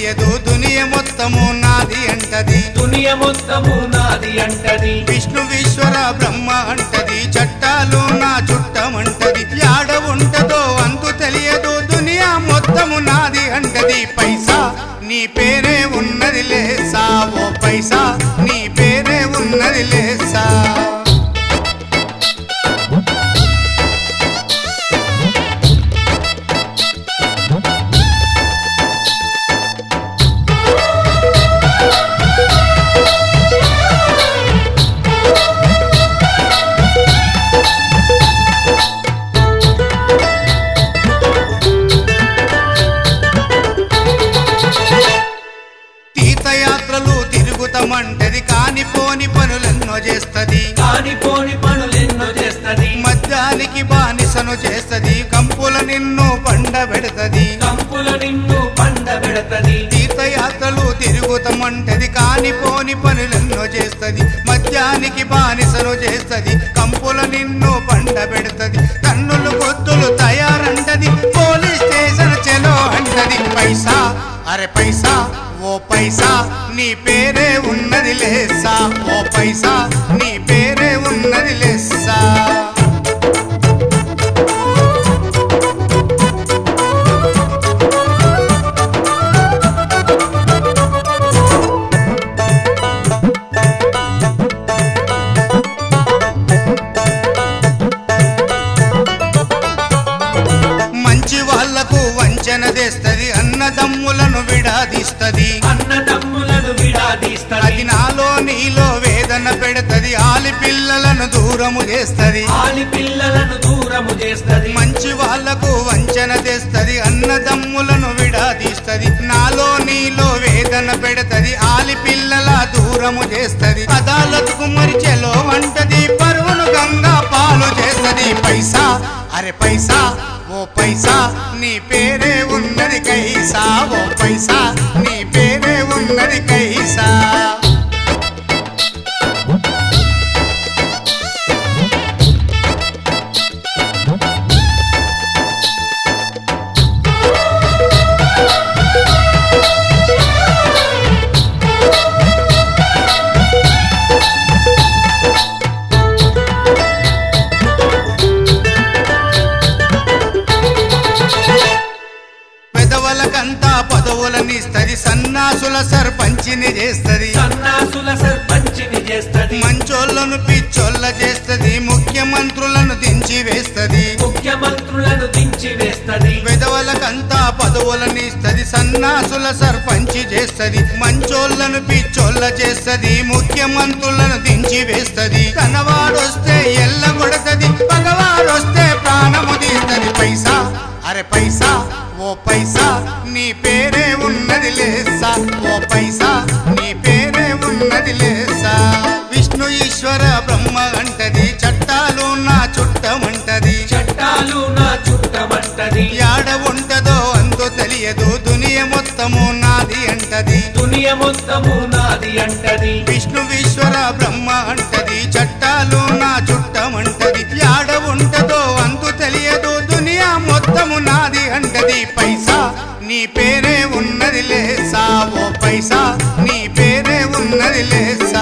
తెలియదు దునియ మొత్తము నాది అంటది దునియ మొత్తము నాది అంటది విష్ణు ఈశ్వర బ్రహ్మ అంటది చట్టాలు నా చుట్టమంటది యాడ ఉంటదో అంతు తెలియదు దునియా మొత్తము నాది అంటది పైసా నీ పేరే ఉన్నది లేసా ఓ పైసా నీ పేరే ఉన్నది లేసా తీర్థయాత్రలు తిరుగుతామంటది కానిపోని పనులెన్నో చేస్తది కానిపోని పనులెన్నో చేస్తది మద్యానికి బానిసను చేస్తది కంపుల నిన్ను పండ పెడతది కంపుల నిన్ను పండ పెడతది తీర్థయాత్రలు తిరుగుతామంటది కానిపోని పనులెన్నో చేస్తది మద్యానికి బానిసను చేస్తది కంపుల నిన్ను పండ పెడతది కన్నులు కొత్తులు తయారంటది పోలీస్ స్టేషన్ చెలో అంటది పైసా అరే పైసా ఓ పైసా నీ పేరే ఉన్నది లేసా ఓ పైసా నీ పేరే ఉన్నది లేసా మంచి వాళ్లకు వంచన తెస్తది అన్నదమ్ములను విడాదిస్తది అన్నదమ్ములను విడాదీస్తది అది నాలో నీలో వేదన పెడతది ఆలి పిల్లలను దూరము చేస్తది ఆలి పిల్లలను దూరము చేస్తది మంచి వాళ్లకు వంచన తెస్తది అన్నదమ్ములను విడాదీస్తది నాలో నీలో వేదన పెడతది ఆలి పిల్లల దూరము చేస్తది అదాలత్కు మరిచెలో అంటది పరువును గంగా పాలు చేస్తది పైసా అరే పైసా ఓ పైసా నీ పేరే ఉన్నది కైసా ఓ పైసా నీ పేరే ఉన్నది కైసా పెదవులకంతా పదవులనిస్తది సన్నాసుల సర్పంచిని చేస్తది సన్నాసుల సర్పంచిని చేస్తది మంచోళ్ళను పిచ్చోళ్ళ చేస్తది ముఖ్యమంత్రులను దించి వేస్తది ముఖ్యమంత్రులను దించి వేస్తది పెదవులకంతా పదవులనిస్తది సన్నాసుల సర్పంచి చేస్తది మంచోళ్ళను పిచ్చోళ్ళ చేస్తది ముఖ్యమంత్రులను దించి వేస్తది తనవాడొస్తే ఎల్ల కొడతది పగవాడొస్తే ప్రాణము తీస్తది పైసా అరే పైసా ఓ పైసా నీ పేరే ఉన్నది లేసా ఓ పైసా నీ పేరే ఉన్నది లేసా విష్ణు ఈశ్వర బ్రహ్మ అంటది చట్టాలు నా చుట్టమంటది చట్టాలు నా చుట్టమంటది యాడ ఉంటదో అందో తెలియదు దునియ మొత్తము నాది అంటది దునియ మొత్తము నాది అంటది విష్ణు ఈశ్వర బ్రహ్మ అంటది చట్టాలు నా చుట్టమంటది యాడ ఉంటదో అందు తెలియదు దునియా మొత్తము నాది అంటది పైసా నీ పేరే ఉన్నది లేసా ఓ పైసా నీ పేరే ఉన్నది లేసా